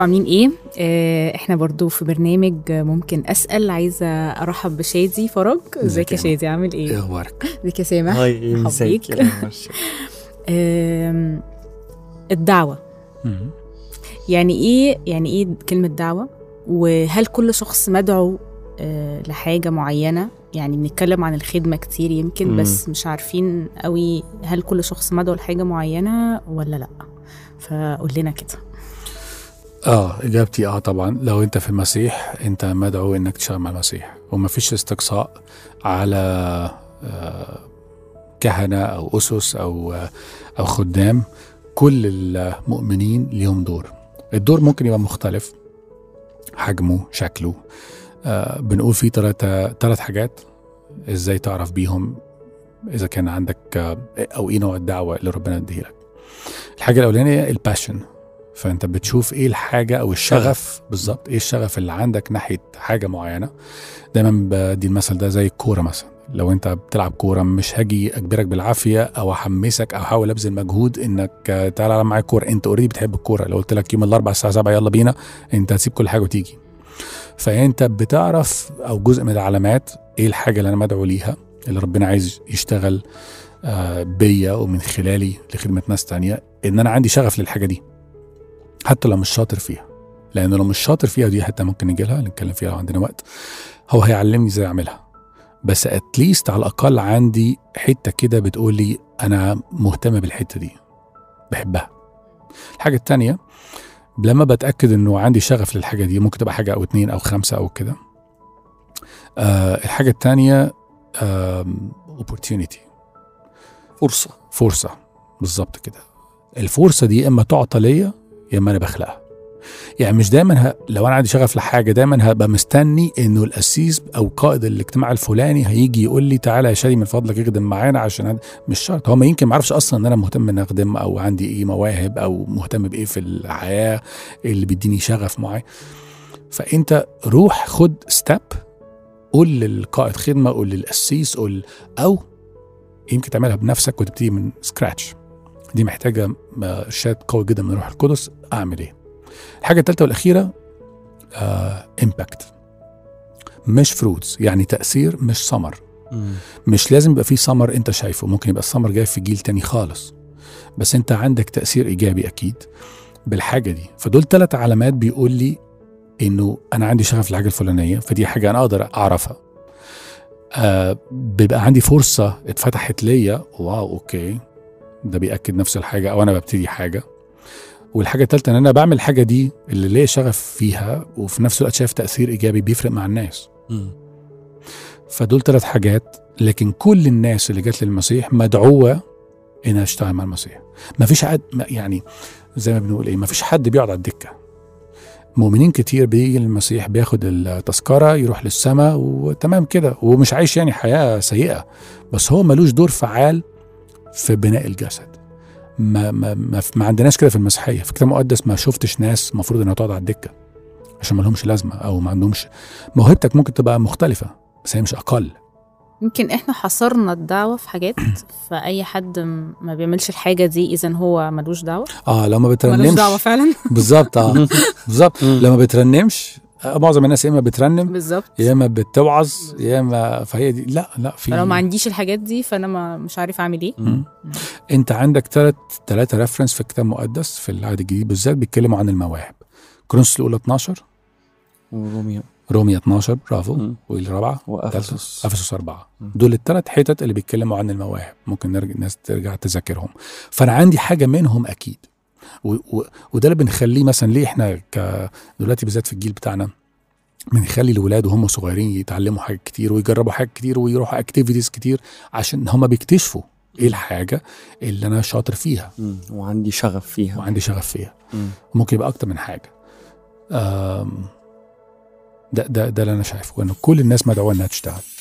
عاملين ايه؟ آه، احنا برضو في برنامج ممكن اسال عايزه ارحب بشادي فرج ازيك يا ازيك يا شادي عامل ايه ايه؟ اخبارك؟ ازيك يا سامح؟ هاي مرحبا ازيك بيك. يا قمر؟ آم، الدعوه مم. يعني ايه يعني ايه كلمه دعوه؟ وهل كل شخص مدعو آه، لحاجه معينه؟ يعني بنتكلم عن الخدمه كتير يمكن مم. بس مش عارفين قوي هل كل شخص مدعو لحاجه معينه ولا لا؟ فقول لنا كده اه اجابتي اه طبعا لو انت في المسيح انت مدعو انك تشتغل مع المسيح وما فيش استقصاء على آه كهنه او اسس او آه او خدام كل المؤمنين ليهم دور الدور ممكن يبقى مختلف حجمه شكله آه بنقول فيه ثلاثة ثلاث حاجات ازاي تعرف بيهم اذا كان عندك آه او ايه نوع الدعوه اللي ربنا يديها لك الحاجه الاولانيه الباشن فانت بتشوف ايه الحاجه او الشغف بالظبط ايه الشغف اللي عندك ناحيه حاجه معينه دايما بدي المثل ده زي الكوره مثلا لو انت بتلعب كوره مش هاجي اجبرك بالعافيه او احمسك او احاول ابذل مجهود انك آه، تعالى العب معايا كوره انت اوريدي بتحب الكوره لو قلت لك يوم الاربعاء الساعه 7 يلا بينا انت هتسيب كل حاجه وتيجي فانت بتعرف او جزء من العلامات ايه الحاجه اللي انا مدعو ليها اللي ربنا عايز يشتغل آه، بيا ومن خلالي لخدمه ناس تانية ان انا عندي شغف للحاجه دي حتى لو مش شاطر فيها لان لو مش شاطر فيها ودي حتى ممكن نجي لها نتكلم فيها لو عندنا وقت هو هيعلمني ازاي اعملها بس اتليست على الاقل عندي حته كده بتقول لي انا مهتم بالحته دي بحبها الحاجه التانية لما بتاكد انه عندي شغف للحاجه دي ممكن تبقى حاجه او اتنين او خمسه او كده آه الحاجه التانية آم، opportunity فرصة فرصه بالظبط كده الفرصه دي يا اما تعطى ليا يا اما انا بخلقها يعني مش دايما ه... لو انا عندي شغف لحاجه دايما هبقى مستني انه القسيس او قائد الاجتماع الفلاني هيجي يقول لي تعالى يا شادي من فضلك اخدم معانا عشان هد... مش شرط هو ما يمكن ما يعرفش اصلا ان انا مهتم ان اخدم او عندي ايه مواهب او مهتم بايه في الحياه اللي بيديني شغف معين فانت روح خد ستيب قول للقائد خدمه قول للقسيس قول او يمكن تعملها بنفسك وتبتدي من سكراتش دي محتاجه ارشاد قوي جدا من الروح القدس اعمل ايه الحاجه الثالثه والاخيره امباكت مش فروتس يعني تاثير مش ثمر مش لازم يبقى فيه ثمر انت شايفه ممكن يبقى الثمر جاي في جيل تاني خالص بس انت عندك تاثير ايجابي اكيد بالحاجه دي فدول ثلاث علامات بيقول لي انه انا عندي شغف للحاجه الفلانيه فدي حاجه انا اقدر اعرفها آه بيبقى عندي فرصه اتفتحت ليا واو اوكي ده بياكد نفس الحاجه او انا ببتدي حاجه والحاجه الثالثه ان انا بعمل الحاجه دي اللي ليا شغف فيها وفي نفس الوقت شايف تاثير ايجابي بيفرق مع الناس فدول ثلاث حاجات لكن كل الناس اللي جت للمسيح مدعوه انها تشتغل مع المسيح ما فيش حد ما- يعني زي ما بنقول ايه ما فيش حد بيقعد على الدكه مؤمنين كتير بيجي للمسيح بياخد التذكره يروح للسماء وتمام كده ومش عايش يعني حياه سيئه بس هو ملوش دور فعال في بناء الجسد ما ما ما, ما عندناش كده في المسيحيه في الكتاب المقدس ما شفتش ناس المفروض انها تقعد على الدكه عشان ما لهمش لازمه او ما عندهمش موهبتك ممكن تبقى مختلفه بس هي مش اقل يمكن احنا حصرنا الدعوة في حاجات فأي حد م- ما بيعملش الحاجة دي إذا هو ملوش دعوة اه لو ما ملوش بترنمش دعوة فعلا بالظبط اه بالظبط لما بترنمش آه، معظم الناس يا اما بترنم بالظبط يا اما بتوعظ يا اما فهي دي لا لا في فلو ما عنديش الحاجات دي فأنا ما مش عارف أعمل إيه مم. انت عندك ثلاث ثلاثه ريفرنس في الكتاب المقدس في العهد الجديد بالذات بيتكلموا عن المواهب كورنثوس الاولى 12 وروميو رومية 12 برافو مم. والرابعه وافسس افسس اربعه مم. دول الثلاث حتت اللي بيتكلموا عن المواهب ممكن نرجع الناس ترجع تذاكرهم فانا عندي حاجه منهم اكيد و و وده اللي بنخليه مثلا ليه احنا ك دلوقتي بالذات في الجيل بتاعنا بنخلي الولاد وهم صغيرين يتعلموا حاجات كتير ويجربوا حاجات كتير ويروحوا اكتيفيتيز كتير عشان هم بيكتشفوا ايه الحاجه اللي انا شاطر فيها مم. وعندي شغف فيها وعندي شغف فيها مم. ممكن يبقى اكتر من حاجه آم، ده ده ده اللي انا شايفه انه كل الناس مدعوه انها تشتغل